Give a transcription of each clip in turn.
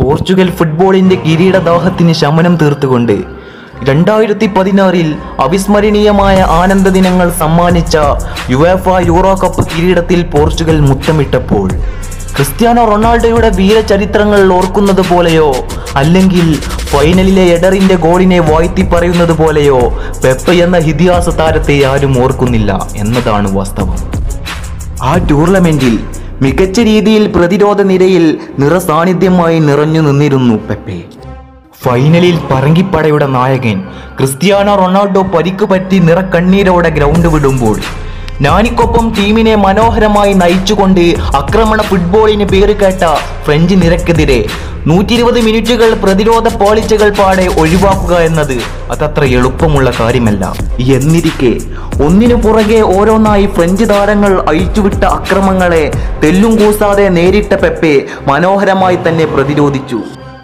Portugal ഫുട്ബോളിന്റെ കിരീടദാഹത്തിന് ശമനം തീർത്തുകൊണ്ട് രണ്ടായിരത്തി പതിനാറിൽ അവിസ്മരണീയമായ ആനന്ദ ദിനങ്ങൾ സമ്മാനിച്ച യുവേഫ യൂറോ കപ്പ് കിരീടത്തിൽ പോർച്ചുഗൽ മുത്തമിട്ടപ്പോൾ ക്രിസ്ത്യാനോ റൊണാൾഡോയുടെ വീരചരിത്രങ്ങൾ ഓർക്കുന്നത് പോലെയോ അല്ലെങ്കിൽ ഫൈനലിലെ എഡറിന്റെ ഗോളിനെ വാഴ്ത്തി പറയുന്നത് പോലെയോ പെപ്പ എന്ന ഇതിഹാസ താരത്തെ ആരും ഓർക്കുന്നില്ല എന്നതാണ് വാസ്തവം ആ ടൂർണമെന്റിൽ മികച്ച രീതിയിൽ പ്രതിരോധ നിരയിൽ നിറസാന്നിധ്യമായി നിറഞ്ഞു നിന്നിരുന്നു പെപ്പെ ഫൈനലിൽ പറങ്കിപ്പടയുടെ നായകൻ ക്രിസ്ത്യാനോ റൊണാൾഡോ പരിക്ക് പറ്റി നിറക്കണ്ണീരോടെ ഗ്രൗണ്ട് വിടുമ്പോൾ നാനിക്കൊപ്പം ടീമിനെ മനോഹരമായി നയിച്ചുകൊണ്ട് ആക്രമണ ഫുട്ബോളിന് പേരുകേട്ട ഫ്രഞ്ച് നിരക്കെതിരെ നൂറ്റി ഇരുപത് മിനിറ്റുകൾ പ്രതിരോധ പോളിച്ചകൾ പാടെ ഒഴിവാക്കുക എന്നത് അതത്ര എളുപ്പമുള്ള കാര്യമല്ല എന്നിരിക്കെ ഒന്നിനു പുറകെ ഓരോന്നായി ഫ്രഞ്ച് താരങ്ങൾ അഴിച്ചുവിട്ട അക്രമങ്ങളെ തെല്ലും കൂസാതെ നേരിട്ട പെപ്പെ മനോഹരമായി തന്നെ പ്രതിരോധിച്ചു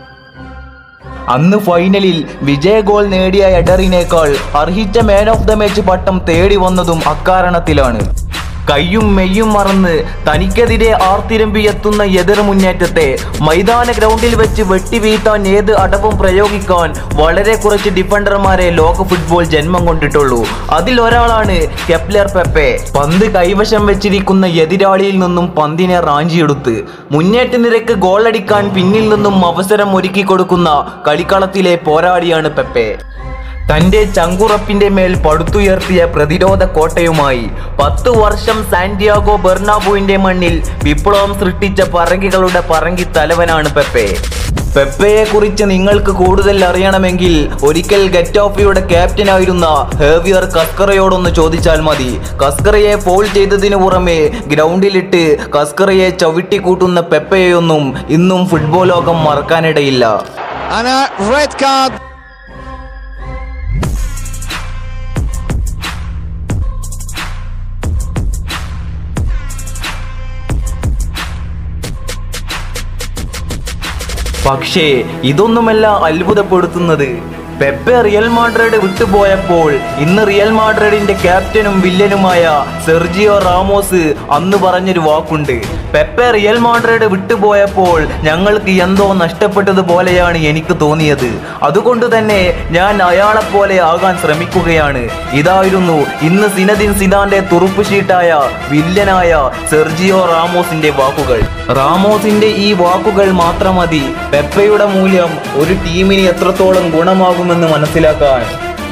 അന്ന് ഫൈനലിൽ വിജയ ഗോൾ നേടിയ എഡറിനേക്കാൾ അർഹിച്ച മാൻ ഓഫ് ദ മാച്ച് പട്ടം തേടി വന്നതും അക്കാരണത്തിലാണ് കയ്യും മെയ്യും മറന്ന് തനിക്കെതിരെ ആർത്തിരമ്പി എത്തുന്ന എതിർ മുന്നേറ്റത്തെ മൈതാന ഗ്രൗണ്ടിൽ വെച്ച് വെട്ടിവീഴ്ത്താൻ ഏത് അടവും പ്രയോഗിക്കാൻ വളരെ കുറച്ച് ഡിഫൻഡർമാരെ ലോക ഫുട്ബോൾ ജന്മം കൊണ്ടിട്ടുള്ളൂ അതിൽ ഒരാളാണ് കെപ്ലർ പെപ്പെ പന്ത് കൈവശം വെച്ചിരിക്കുന്ന എതിരാളിയിൽ നിന്നും പന്തിനെ റാഞ്ചിയെടുത്ത് മുന്നേറ്റ നിരക്ക് ഗോളടിക്കാൻ പിന്നിൽ നിന്നും അവസരം ഒരുക്കി കൊടുക്കുന്ന കളിക്കളത്തിലെ പോരാളിയാണ് പെപ്പെ തന്റെ ചങ്കുറപ്പിന്റെ മേൽ പടുത്തുയർത്തിയ പ്രതിരോധ കോട്ടയുമായി പത്ത് വർഷം സാന്റിയാഗോ ബെർണാബുവിന്റെ മണ്ണിൽ വിപ്ലവം സൃഷ്ടിച്ച പറങ്കികളുടെ പറങ്കി തലവനാണ് പെപ്പെ പെപ്പയെ കുറിച്ച് നിങ്ങൾക്ക് കൂടുതൽ അറിയണമെങ്കിൽ ഒരിക്കൽ ഗെറ്റോഫിയുടെ ക്യാപ്റ്റനായിരുന്ന ഹേവിയർ കസ്കറയോടൊന്ന് ചോദിച്ചാൽ മതി കസ്കറയെ ഫോൾ ചെയ്തതിനു പുറമെ ഗ്രൗണ്ടിലിട്ട് കസ്കറയെ ചവിട്ടിക്കൂട്ടുന്ന പെപ്പയെയൊന്നും ഇന്നും ഫുട്ബോൾ ലോകം മറക്കാനിടയില്ല And a red card. പക്ഷേ ഇതൊന്നുമല്ല അത്ഭുതപ്പെടുത്തുന്നത് പെപ്പെ റിയൽ മാഡ്രിഡ് വിട്ടുപോയപ്പോൾ ഇന്ന് റിയൽ മാഡ്രിഡിന്റെ ക്യാപ്റ്റനും വില്ലനുമായ സെർജിയോ റാമോസ് അന്ന് പറഞ്ഞൊരു വാക്കുണ്ട് പെപ്പെ റിയൽ മാഡ്രിഡ് വിട്ടുപോയപ്പോൾ ഞങ്ങൾക്ക് എന്തോ നഷ്ടപ്പെട്ടതുപോലെയാണ് എനിക്ക് തോന്നിയത് അതുകൊണ്ട് തന്നെ ഞാൻ അയാളെപ്പോലെ ആകാൻ ശ്രമിക്കുകയാണ് ഇതായിരുന്നു ഇന്ന് സിനദിൻ സിദാന്റെ തുറുപ്പ് ഷീട്ടായ വില്ലനായ സെർജിയോ റാമോസിന്റെ വാക്കുകൾ റാമോസിന്റെ ഈ വാക്കുകൾ മാത്രം മതി പെപ്പയുടെ മൂല്യം ഒരു ടീമിന് എത്രത്തോളം ഗുണമാകുമെന്ന് മനസ്സിലാക്കാൻ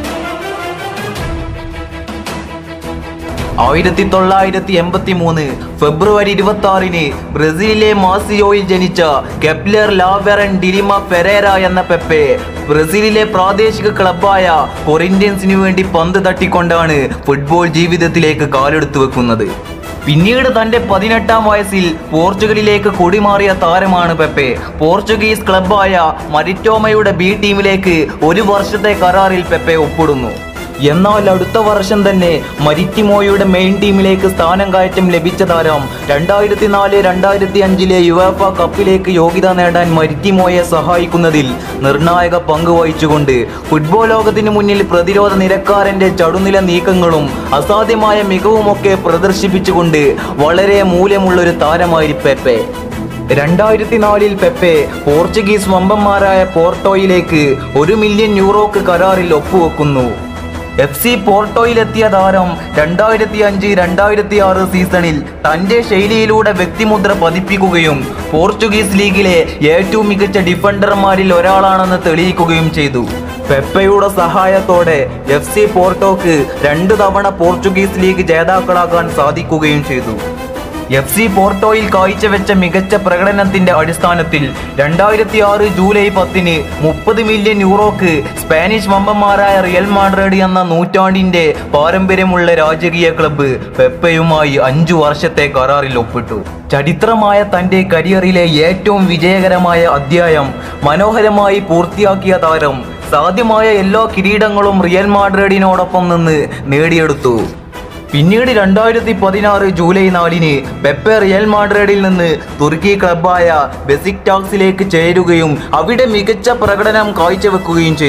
ആയിരത്തി തൊള്ളായിരത്തി എൺപത്തി മൂന്ന് ഫെബ്രുവരി ഇരുപത്തി ആറിന് ബ്രസീലിലെ മാസിയോയിൽ ജനിച്ച കെപ്ലർ ലാവെറൻ ഡിരിമ ഫെരേര എന്ന പെപ്പെ ബ്രസീലിലെ പ്രാദേശിക ക്ലബായ കൊറിന്ത്യൻസിനു വേണ്ടി പന്ത് തട്ടിക്കൊണ്ടാണ് ഫുട്ബോൾ ജീവിതത്തിലേക്ക് കാലെടുത്തു വെക്കുന്നത് പിന്നീട് തന്റെ പതിനെട്ടാം വയസ്സിൽ പോർച്ചുഗലിലേക്ക് കുടിമാറിയ താരമാണ് പെപ്പെ പോർച്ചുഗീസ് ക്ലബായ മരിറ്റോമയുടെ ബി ടീമിലേക്ക് ഒരു വർഷത്തെ കരാറിൽ പെപ്പെ ഒപ്പിടുന്നു എന്നാൽ അടുത്ത വർഷം തന്നെ മരിറ്റിമോയുടെ മെയിൻ ടീമിലേക്ക് സ്ഥാനം കയറ്റം ലഭിച്ച താരം രണ്ടായിരത്തി നാല് രണ്ടായിരത്തി അഞ്ചിലെ യുവേഫ കപ്പിലേക്ക് യോഗ്യത നേടാൻ മരിറ്റിമോയെ സഹായിക്കുന്നതിൽ നിർണായക പങ്ക് വഹിച്ചുകൊണ്ട് ഫുട്ബോൾ ലോകത്തിന് മുന്നിൽ പ്രതിരോധ നിരക്കാരന്റെ ചടുനില നീക്കങ്ങളും അസാധ്യമായ മികവുമൊക്കെ പ്രദർശിപ്പിച്ചുകൊണ്ട് വളരെ മൂല്യമുള്ളൊരു താരമായി പെപ്പെ രണ്ടായിരത്തി നാലിൽ പെപ്പെ പോർച്ചുഗീസ് വമ്പന്മാരായ പോർട്ടോയിലേക്ക് ഒരു മില്യൺ യൂറോക്ക് കരാറിൽ ഒപ്പുവെക്കുന്നു എഫ് സി പോർട്ടോയിലെത്തിയ താരം രണ്ടായിരത്തി അഞ്ച് രണ്ടായിരത്തി ആറ് സീസണിൽ തന്റെ ശൈലിയിലൂടെ വ്യക്തിമുദ്ര പതിപ്പിക്കുകയും പോർച്ചുഗീസ് ലീഗിലെ ഏറ്റവും മികച്ച ഡിഫൻഡർമാരിൽ ഒരാളാണെന്ന് തെളിയിക്കുകയും ചെയ്തു പെപ്പയുടെ സഹായത്തോടെ എഫ് സി പോർട്ടോക്ക് രണ്ടു തവണ പോർച്ചുഗീസ് ലീഗ് ജേതാക്കളാകാൻ സാധിക്കുകയും ചെയ്തു എഫ് സി പോർട്ടോയിൽ കാഴ്ചവെച്ച മികച്ച പ്രകടനത്തിന്റെ അടിസ്ഥാനത്തിൽ രണ്ടായിരത്തി ആറ് ജൂലൈ പത്തിന് മുപ്പത് മില്യൺ യൂറോക്ക് സ്പാനിഷ് വമ്പന്മാരായ റിയൽ മാഡ്രിഡ് എന്ന നൂറ്റാണ്ടിന്റെ പാരമ്പര്യമുള്ള രാജകീയ ക്ലബ്ബ് പെപ്പയുമായി അഞ്ചു വർഷത്തെ കരാറിൽ ഒപ്പിട്ടു ചരിത്രമായ തന്റെ കരിയറിലെ ഏറ്റവും വിജയകരമായ അധ്യായം മനോഹരമായി പൂർത്തിയാക്കിയ താരം സാധ്യമായ എല്ലാ കിരീടങ്ങളും റിയൽ മാഡ്രിഡിനോടൊപ്പം നിന്ന് നേടിയെടുത്തു പിന്നീട് രണ്ടായിരത്തി പതിനാറ് ജൂലൈ നാലിന് പെപ്പെ റിയൽ മാഡ്രിഡിൽ നിന്ന് തുർക്കി ക്ലബായ ബെസിക്ടാക്സിലേക്ക് ചേരുകയും അവിടെ മികച്ച പ്രകടനം കാഴ്ചവെക്കുകയും ചെയ്തു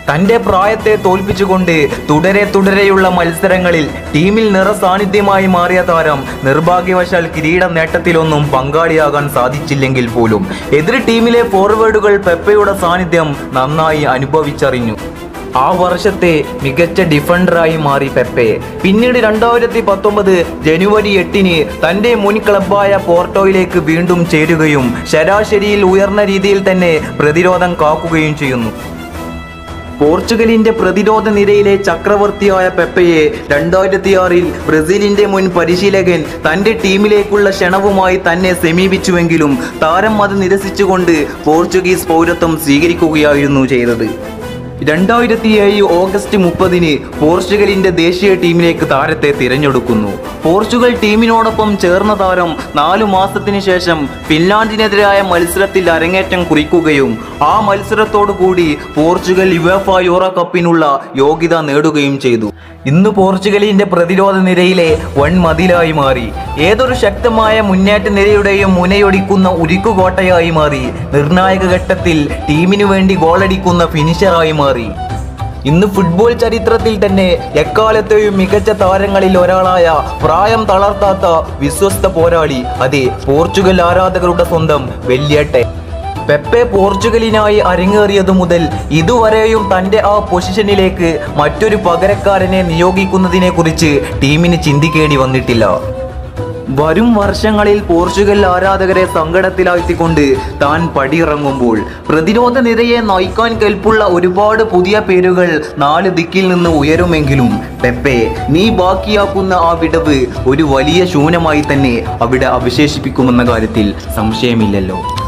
തന്റെ പ്രായത്തെ തോൽപ്പിച്ചുകൊണ്ട് തുടരെ തുടരെയുള്ള മത്സരങ്ങളിൽ ടീമിൽ നിറസാന്നിധ്യമായി മാറിയ താരം നിർഭാഗ്യവശാൽ കിരീട നേട്ടത്തിലൊന്നും പങ്കാളിയാകാൻ സാധിച്ചില്ലെങ്കിൽ പോലും എതിർ ടീമിലെ ഫോർവേഡുകൾ പെപ്പയുടെ സാന്നിധ്യം നന്നായി അനുഭവിച്ചറിഞ്ഞു ആ വർഷത്തെ മികച്ച ഡിഫൻഡറായി മാറി പെപ്പെ പിന്നീട് രണ്ടായിരത്തി പത്തൊമ്പത് ജനുവരി എട്ടിന് തന്റെ മുൻ ക്ലബായ പോർട്ടോയിലേക്ക് വീണ്ടും ചേരുകയും ശരാശരിയിൽ ഉയർന്ന രീതിയിൽ തന്നെ പ്രതിരോധം കാക്കുകയും ചെയ്യുന്നു പോർച്ചുഗലിന്റെ പ്രതിരോധ നിരയിലെ ചക്രവർത്തിയായ പെപ്പയെ രണ്ടായിരത്തി ആറിൽ ബ്രസീലിന്റെ മുൻ പരിശീലകൻ തന്റെ ടീമിലേക്കുള്ള ക്ഷണവുമായി തന്നെ സമീപിച്ചുവെങ്കിലും താരം അത് നിരസിച്ചുകൊണ്ട് പോർച്ചുഗീസ് പൗരത്വം സ്വീകരിക്കുകയായിരുന്നു ചെയ്തത് രണ്ടായിരത്തി ഏഴ് ഓഗസ്റ്റ് മുപ്പതിന് പോർച്ചുഗലിന്റെ ദേശീയ ടീമിലേക്ക് താരത്തെ തിരഞ്ഞെടുക്കുന്നു പോർച്ചുഗൽ ടീമിനോടൊപ്പം ചേർന്ന താരം നാലു മാസത്തിന് ശേഷം ഫിൻലാൻഡിനെതിരായ മത്സരത്തിൽ അരങ്ങേറ്റം കുറിക്കുകയും ആ മത്സരത്തോടു കൂടി പോർച്ചുഗൽ യുവേഫ യൂറോ കപ്പിനുള്ള യോഗ്യത നേടുകയും ചെയ്തു ഇന്ന് പോർച്ചുഗലിന്റെ പ്രതിരോധ നിരയിലെ വൻ മതിലായി മാറി ഏതൊരു ശക്തമായ മുന്നേറ്റ നിരയുടെയും മുനയൊടിക്കുന്ന ഉരുക്കുകോട്ടയായി മാറി നിർണായക ഘട്ടത്തിൽ ടീമിനു വേണ്ടി ഗോളടിക്കുന്ന ഫിനിഷറായി മാറി ഇന്ന് ഫുട്ബോൾ ചരിത്രത്തിൽ തന്നെ എക്കാലത്തെയും മികച്ച താരങ്ങളിൽ ഒരാളായ പ്രായം തളർത്താത്ത വിശ്വസ്ത പോരാളി അതെ പോർച്ചുഗൽ ആരാധകരുടെ സ്വന്തം വെല്ലിയട്ടെ പെപ്പെ പോർച്ചുഗലിനായി അരങ്ങേറിയതു മുതൽ ഇതുവരെയും തന്റെ ആ പൊസിഷനിലേക്ക് മറ്റൊരു പകരക്കാരനെ നിയോഗിക്കുന്നതിനെ കുറിച്ച് ടീമിന് ചിന്തിക്കേണ്ടി വന്നിട്ടില്ല വരും വർഷങ്ങളിൽ പോർച്ചുഗൽ ആരാധകരെ സങ്കടത്തിലാഴ്ത്തിക്കൊണ്ട് താൻ പടിയിറങ്ങുമ്പോൾ പ്രതിരോധ നിരയെ നയിക്കാൻ കെൽപ്പുള്ള ഒരുപാട് പുതിയ പേരുകൾ നാല് ദിക്കിൽ നിന്ന് ഉയരുമെങ്കിലും പെപ്പെ നീ ബാക്കിയാക്കുന്ന ആ വിടവ് ഒരു വലിയ ശൂന്യമായി തന്നെ അവിടെ അവശേഷിപ്പിക്കുമെന്ന കാര്യത്തിൽ സംശയമില്ലല്ലോ